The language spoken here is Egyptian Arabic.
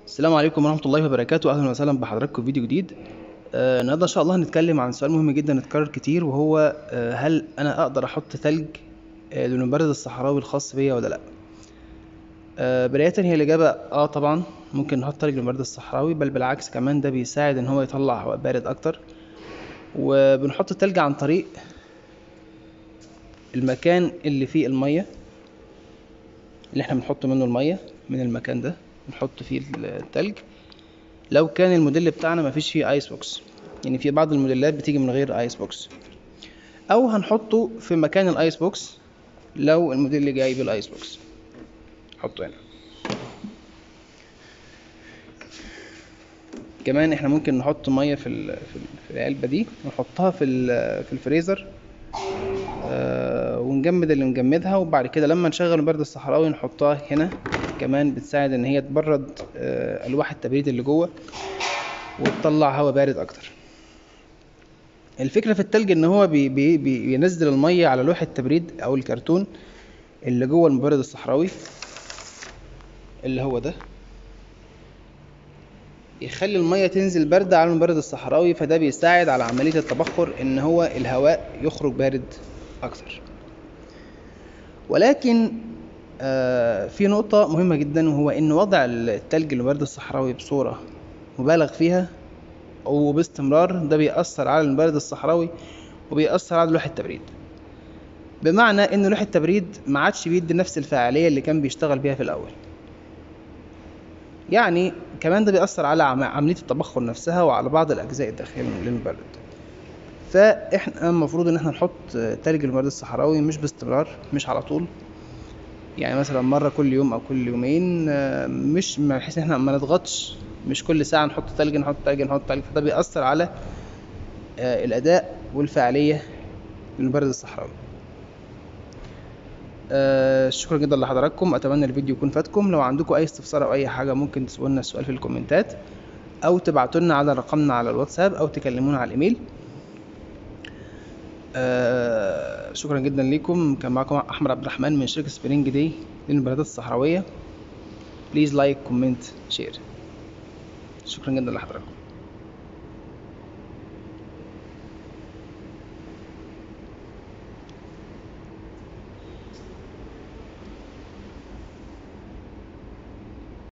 السلام عليكم ورحمة الله وبركاته أهلا وسهلا بحضراتكم في فيديو جديد آه، النهارده إن شاء الله هنتكلم عن سؤال مهم جدا اتكرر كتير وهو آه، هل أنا أقدر أحط ثلج آه، للمبرد الصحراوي الخاص بيا ولا لأ آه، بداية هي الإجابة آه طبعا ممكن نحط ثلج للمبرد الصحراوي بل بالعكس كمان ده بيساعد إن هو يطلع هواء بارد أكتر وبنحط التلج عن طريق المكان اللي فيه المية اللي احنا بنحط منه المية من المكان ده نحط فيه التلج لو كان الموديل بتاعنا مفيش فيه ايس بوكس يعني في بعض الموديلات بتيجي من غير ايس بوكس او هنحطه في مكان الايس بوكس لو الموديل اللي جاي بالايس بوكس نحطه هنا كمان احنا ممكن نحط ميه في ال- في ال- في العلبه دي ونحطها في ال- في الفريزر آه، ونجمد اللي نجمدها وبعد كده لما نشغل البرد الصحراوي نحطها هنا كمان بتساعد ان هي تبرد آه، الواح التبريد اللي جوه وتطلع هواء بارد اكتر الفكره في التلج ان هو بي بي بي بينزل الميه على لوح التبريد او الكرتون اللي جوه المبرد الصحراوي اللي هو ده يخلي الميه تنزل باردة على المبرد الصحراوي فده بيساعد على عملية التبخر ان هو الهواء يخرج بارد اكتر ولكن آه، في نقطة مهمة جدا وهو ان وضع التلج المبرد الصحراوي بصورة مبالغ فيها وباستمرار ده بيأثر على المبرد الصحراوي وبيأثر على لوح التبريد بمعنى ان لوح التبريد ما عادش بيدي نفس الفاعلية اللي كان بيشتغل بيها في الاول يعني كمان ده بيأثر على عم- عملية التبخر نفسها وعلى بعض الأجزاء الداخلية من للمبرد فإحنا المفروض إن إحنا نحط تلج المبرد الصحراوي مش باستمرار مش على طول يعني مثلا مرة كل يوم أو كل يومين آه، مش بحيث إن إحنا ما نضغطش مش كل ساعة نحط تلج نحط تلج نحط تلج فده بيأثر على آه، الأداء والفاعلية للمبرد الصحراوي آه، شكرا جدا لحضراتكم اتمنى الفيديو يكون فاتكم لو عندكم اي استفسار او اي حاجه ممكن تسألوا لنا السؤال في الكومنتات او تبعتوا لنا على رقمنا على الواتساب او تكلمونا على الايميل آه، شكرا جدا ليكم كان معكم احمد عبد الرحمن من شركه سبرينج دي للمبيضات الصحراويه بليز لايك كومنت شير شكرا جدا لحضراتكم